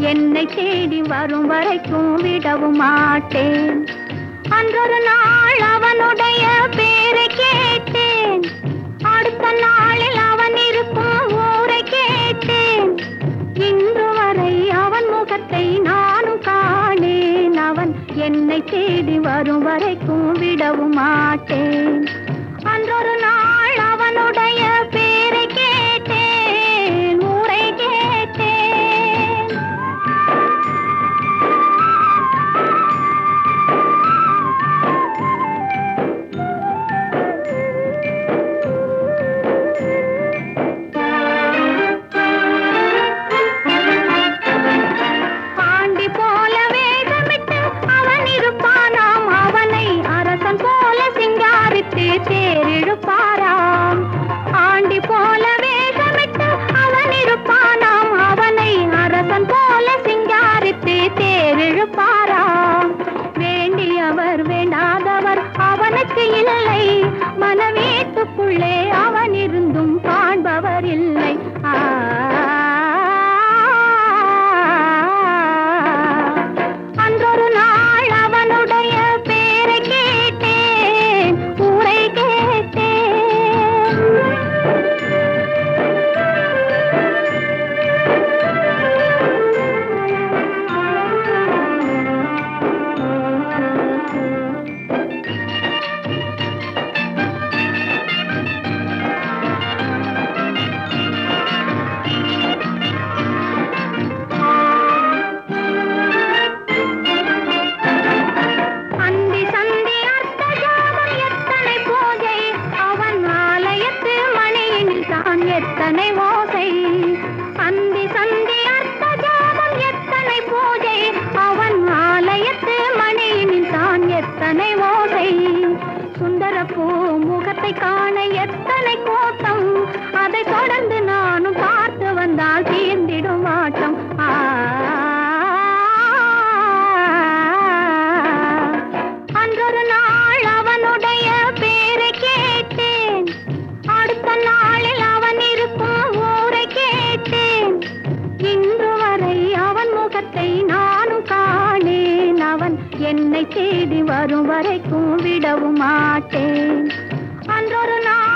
என்னை தேடி வரும் வரைக்கும் விடவும் மாட்டேன் அன்றொரு நாள் அவனுடைய பேரை கேட்டேன் அடுத்த நாளில் அவன் இருக்கும் ஊரை கேட்டேன் இன்று வரை அவன் முகத்தை நானும் காணேன் அவன் என்னை தேடி வரும் வரைக்கும் விடவும் மாட்டேன் அன்றொரு நாள் அவனுடைய பேரை கேட்டேன் ஊரை கேட்டேன் பாண்டி போல வேகமிட்டு அவன் இருப்பானாம் அவனை அரசன் போல சிங்காரித்து தேரிழுப்பாராம் ஆண்டி போல வேகமிட்டு அவன் இருப்பானாம் அவனை அரசன் போல சிங்காரித்து தேரிழுப்பாராம் வேண்டியவர் வேண்டாதவர் அவனுக்கு இல்லை மனவீட்டுக்குள்ளே அவன் இருந்தும் காண்பவர் இல்லை ஆ அன்றொரு நாள் அவனுடைய பேரை கேட்டேன் ஊரை கேட்டேன் அந்தி சந்தி அர்த்த ஜாமம் எத்தனை பூஜை அவன் ஆலயத்து மணியினில் தான் எத்தனை ஓசை அந்தி சந்தி அர்த்த ஜாமம் எத்தனை பூஜை அவன் ஆலயத்து மணியினில் தான் எத்தனை ஓசை சுந்தர பூ முகத்தை காண எத்தனை கூட்டம் அதை தொடர்ந்து நானும் பார்த்து வந்தால் தீர்ந்திடும் ஆட்டம் ஆ அன்றொரு நாள் அவனுடைய பேரை கேட்டேன் அடுத்த நாளில் அவன் இருக்கும் ஊரை கேட்டேன் இன்று வரை அவன் முகத்தை நானும் காணேன் அவன் என்னை தேடி வரும் வரைக்கும் விடவும் மாட்டேன் அன்றொரு நாள்